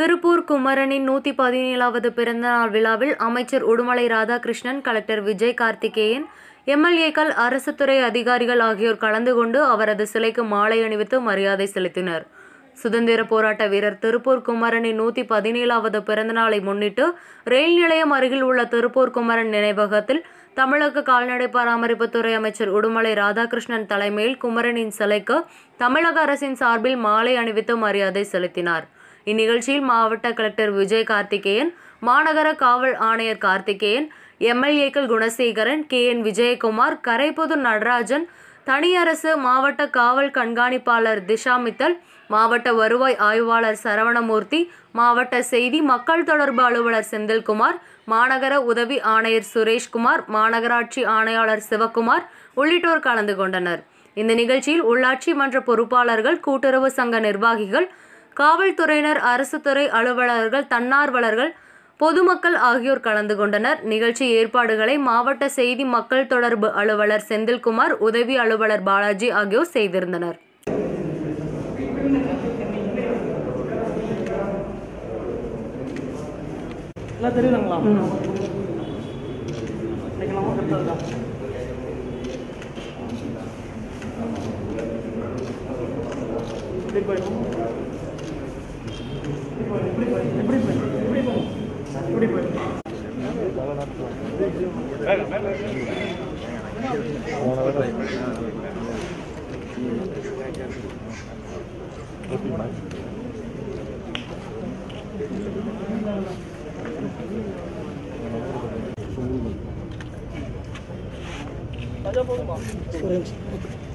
திருப்பூர் குமரனின் நூற்றி பதினேழாவது பிறந்தநாள் விழாவில் அமைச்சர் உடுமலை ராதாகிருஷ்ணன் கலெக்டர் விஜய் கார்த்திகேயன் எம்எல்ஏக்கள் அரசு துறை அதிகாரிகள் ஆகியோர் கலந்து கொண்டு அவரது சிலைக்கு மாலை அணிவித்து மரியாதை செலுத்தினர் சுதந்திர போராட்ட வீரர் திருப்பூர் குமரனின் நூற்றி பதினேழாவது பிறந்தநாளை முன்னிட்டு ரயில் நிலையம் அருகில் உள்ள திருப்பூர் குமரன் நினைவகத்தில் தமிழக கால்நடை பராமரிப்புத்துறை அமைச்சர் உடுமலை ராதாகிருஷ்ணன் தலைமையில் குமரனின் சிலைக்கு தமிழக அரசின் சார்பில் மாலை அணிவித்து மரியாதை செலுத்தினார் இந்நிகழ்ச்சியில் மாவட்ட கலெக்டர் விஜய் கார்த்திகேயன் மாநகர காவல் ஆணையர் கார்த்திகேயன் எம்எல்ஏக்கள் குணசேகரன் கே என் விஜயகுமார் கரைப்புது நடராஜன் தனியரசு மாவட்ட காவல் கண்காணிப்பாளர் திஷா மித்தல் மாவட்ட வருவாய் ஆய்வாளர் சரவணமூர்த்தி மாவட்ட செய்தி மக்கள் தொடர்பு அலுவலர் செந்தில்குமார் மாநகர உதவி ஆணையர் சுரேஷ்குமார் மாநகராட்சி ஆணையாளர் சிவக்குமார் உள்ளிட்டோர் கலந்து கொண்டனர் இந்த நிகழ்ச்சியில் உள்ளாட்சி மன்ற பொறுப்பாளர்கள் கூட்டுறவு சங்க நிர்வாகிகள் காவல்துறையினர் அரசு துறை அலுவலர்கள் தன்னார்வலர்கள் பொதுமக்கள் ஆகியோர் கலந்து கொண்டனர் நிகழ்ச்சி ஏற்பாடுகளை மாவட்ட செய்தி மக்கள் தொடர்பு அலுவலர் செந்தில்குமார் உதவி அலுவலர் பாலாஜி ஆகியோர் செய்திருந்தனர் எல்லாம் தெரியுதுங்களா வைக்கலாமா கரெக்டாக இருக்கா இப்படி போயிடும் இப்படி போயிடும் இப்படி போயிடும் இப்படி போயிடும் இப்படி போயிடும் ராஜா போதுமா ஒரு நிமிஷம்